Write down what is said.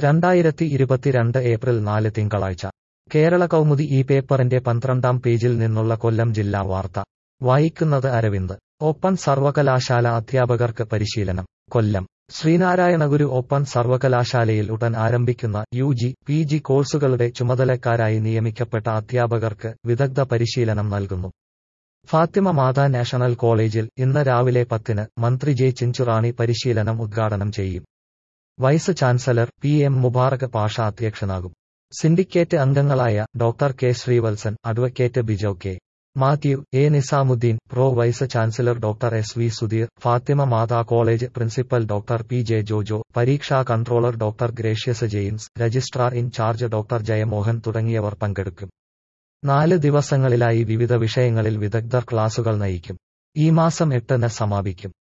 രണ്ടായിരത്തി ഇരുപത്തിരണ്ട് ഏപ്രിൽ നാല് തിങ്കളാഴ്ച കേരള കൗമുദി ഈ പേപ്പറിന്റെ പന്ത്രണ്ടാം പേജിൽ നിന്നുള്ള കൊല്ലം ജില്ലാ വാർത്ത വായിക്കുന്നത് അരവിന്ദ് ഓപ്പൺ സർവകലാശാല അധ്യാപകർക്ക് പരിശീലനം കൊല്ലം ശ്രീനാരായണഗുരു ഓപ്പൺ സർവകലാശാലയിൽ ഉടൻ ആരംഭിക്കുന്ന യു ജി പി ജി കോഴ്സുകളുടെ ചുമതലക്കാരായി നിയമിക്കപ്പെട്ട അധ്യാപകർക്ക് വിദഗ്ധ പരിശീലനം നൽകുന്നു ഫാത്തിമ മാതാ നാഷണൽ കോളേജിൽ ഇന്ന് രാവിലെ പത്തിന് മന്ത്രി ജെ ചിഞ്ചുറാണി പരിശീലനം ഉദ്ഘാടനം ചെയ്യും vice chancellor P M Mubarak Pasha അധ്യക്ഷനാകും സിൻഡിക്കേറ്റ് അംഗങ്ങളായ doctor K Sreevalsan advocate Bijo K Mathew A Nizamuddin pro vice chancellor doctor S V Sudheer Fathima Matha college principal doctor P J Jojo പരീക്ഷാ controller doctor Gracious James registrar in charge doctor Jayamohan തുടങ്ങിയവർ പങ്കെടുക്കും നാല് ദിവസങ്ങളിലായി വിവിധ വിഷയങ്ങളിൽ വിദഗ്ധർ ക്ലാസുകൾ നയിക്കും ഈ മാസം എട്ടിന് സമാപിക്കും